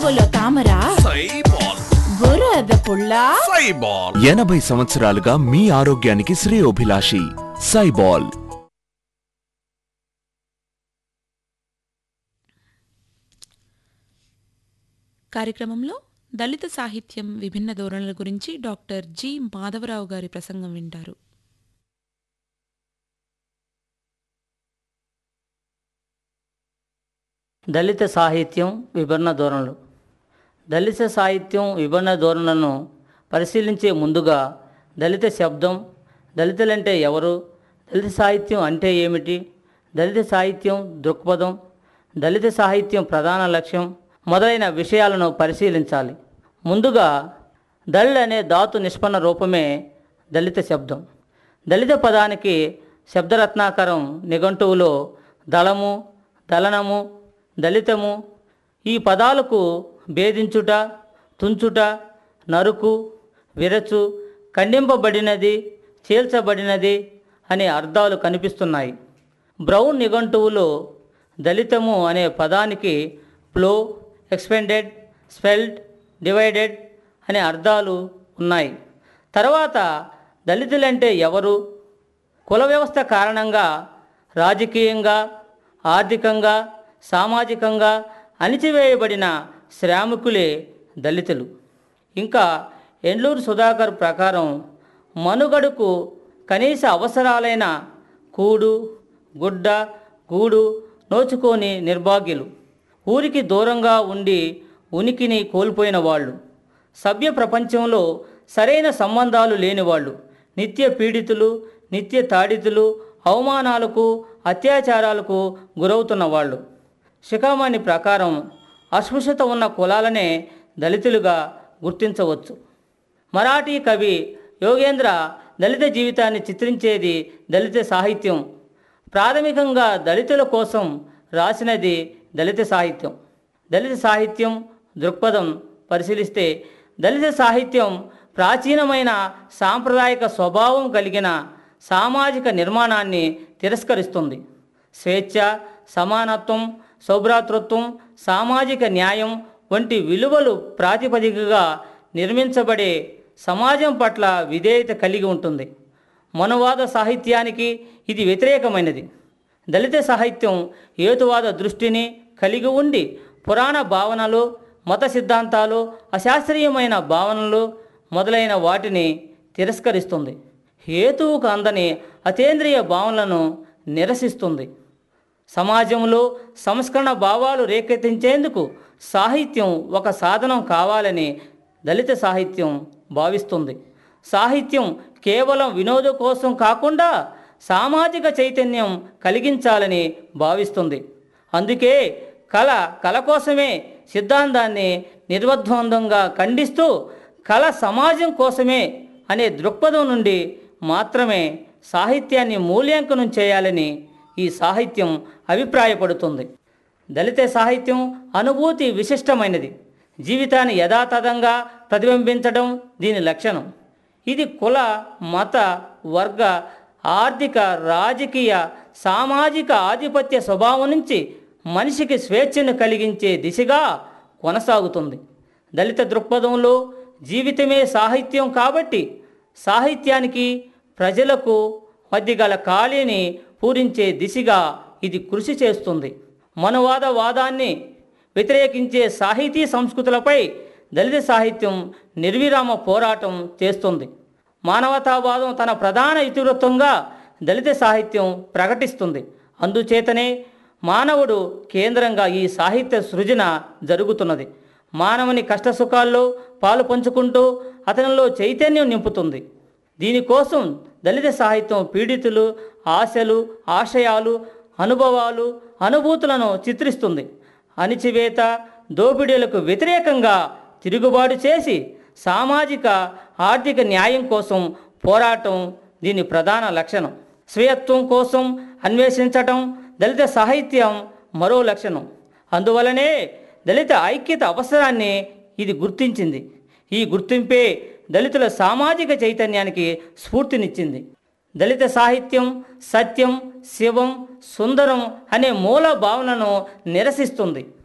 నడువులో తామర సైబాల్ బురద పుల్ల సైబాల్ ఎనభై సంవత్సరాలుగా మీ ఆరోగ్యానికి శ్రేయోభిలాషి సైబాల్ కార్యక్రమంలో దళిత సాహిత్యం విభిన్న ధోరణుల గురించి డాక్టర్ జి మాధవరావు గారి ప్రసంగం వింటారు దళిత సాహిత్యం విభిన్న ధోరణులు దళిత సాహిత్యం విభిన్న ధోరణులను పరిశీలించే ముందుగా దళిత శబ్దం దళితులంటే ఎవరు దళిత సాహిత్యం అంటే ఏమిటి దళిత సాహిత్యం దృక్పథం దళిత సాహిత్యం ప్రధాన లక్ష్యం మొదలైన విషయాలను పరిశీలించాలి ముందుగా దళ్ అనే ధాతు నిష్పన్న రూపమే దళిత శబ్దం దళిత పదానికి శబ్దరత్నాకరం నిఘంటువులో దళము దళనము దళితము ఈ పదాలకు భేదించుట తుంచుట నరుకు విరచు ఖండింపబడినది చీల్చబడినది అనే అర్థాలు కనిపిస్తున్నాయి బ్రౌన్ నిఘంటువులో దళితము అనే పదానికి ఫ్లో ఎక్స్పెండెడ్ స్పెల్డ్ డివైడెడ్ అనే అర్థాలు ఉన్నాయి తర్వాత దళితులంటే ఎవరు కుల వ్యవస్థ కారణంగా రాజకీయంగా ఆర్థికంగా సామాజికంగా అణిచివేయబడిన శ్రామికులే దళితులు ఇంకా ఎండ్లూరు సుధాకర్ ప్రకారం మనుగడకు కనీస అవసరాలైన కూడు గుడ్డ గూడు నోచుకోని నిర్భాగ్యులు ఊరికి దూరంగా ఉండి ఉనికిని కోల్పోయిన వాళ్ళు సభ్య ప్రపంచంలో సరైన సంబంధాలు లేనివాళ్ళు నిత్య పీడితులు నిత్య తాడితులు అవమానాలకు అత్యాచారాలకు గురవుతున్న వాళ్ళు శిఖామణి ప్రకారం అస్పృశ్యత ఉన్న కులాలనే దళితులుగా గుర్తించవచ్చు మరాఠీ కవి యోగేంద్ర దళిత జీవితాన్ని చిత్రించేది దళిత సాహిత్యం ప్రాథమికంగా దళితుల కోసం రాసినది దళిత సాహిత్యం దళిత సాహిత్యం దృక్పథం పరిశీలిస్తే దళిత సాహిత్యం ప్రాచీనమైన సాంప్రదాయక స్వభావం కలిగిన సామాజిక నిర్మాణాన్ని తిరస్కరిస్తుంది స్వేచ్ఛ సమానత్వం సౌభ్రాతృత్వం సామాజిక న్యాయం వంటి విలువలు ప్రాతిపదికగా నిర్మించబడే సమాజం పట్ల విధేయత కలిగి ఉంటుంది మనవాద సాహిత్యానికి ఇది వ్యతిరేకమైనది దళిత సాహిత్యం హేతువాద దృష్టిని కలిగి ఉండి పురాణ భావనలు మత సిద్ధాంతాలు అశాస్త్రీయమైన భావనలు మొదలైన వాటిని తిరస్కరిస్తుంది హేతువుకు అందని అతేంద్రియ భావనలను నిరసిస్తుంది సమాజంలో సంస్కరణ భావాలు రేకెత్తించేందుకు సాహిత్యం ఒక సాధనం కావాలని దళిత సాహిత్యం భావిస్తుంది సాహిత్యం కేవలం వినోదం కోసం కాకుండా సామాజిక చైతన్యం కలిగించాలని భావిస్తుంది అందుకే కళ కళ కోసమే సిద్ధాంతాన్ని నిర్వద్వందంగా ఖండిస్తూ కళ సమాజం కోసమే అనే దృక్పథం నుండి మాత్రమే సాహిత్యాన్ని మూల్యాంకనం చేయాలని ఈ సాహిత్యం అభిప్రాయపడుతుంది దళిత సాహిత్యం అనుభూతి విశిష్టమైనది జీవితాన్ని యథాతథంగా ప్రతిబింబించడం దీని లక్షణం ఇది కుల మత వర్గ ఆర్థిక రాజకీయ సామాజిక ఆధిపత్య స్వభావం నుంచి మనిషికి స్వేచ్ఛను కలిగించే దిశగా కొనసాగుతుంది దళిత దృక్పథంలో జీవితమే సాహిత్యం కాబట్టి సాహిత్యానికి ప్రజలకు మధ్య గల ఖాళీని పూరించే దిశగా ఇది కృషి చేస్తుంది మనవాద వాదాన్ని వ్యతిరేకించే సాహితీ సంస్కృతులపై దళిత సాహిత్యం నిర్విరామ పోరాటం చేస్తుంది మానవతావాదం తన ప్రధాన ఇతివృత్తంగా దళిత సాహిత్యం ప్రకటిస్తుంది అందుచేతనే మానవుడు కేంద్రంగా ఈ సాహిత్య సృజన జరుగుతున్నది మానవుని కష్టసుఖాల్లో పాలు పంచుకుంటూ అతనిలో చైతన్యం నింపుతుంది దీనికోసం దళిత సాహిత్యం పీడితులు ఆశలు ఆశయాలు అనుభవాలు అనుభూతులను చిత్రిస్తుంది అణిచివేత దోపిడీలకు వ్యతిరేకంగా తిరుగుబాటు చేసి సామాజిక ఆర్థిక న్యాయం కోసం పోరాటం దీని ప్రధాన లక్షణం స్వీయత్వం కోసం అన్వేషించటం దళిత సాహిత్యం మరో లక్షణం అందువలనే దళిత ఐక్యత అవసరాన్ని ఇది గుర్తించింది ఈ గుర్తింపే దళితుల సామాజిక చైతన్యానికి స్ఫూర్తినిచ్చింది దళిత సాహిత్యం సత్యం శివం సుందరం అనే మూల భావనను నిరసిస్తుంది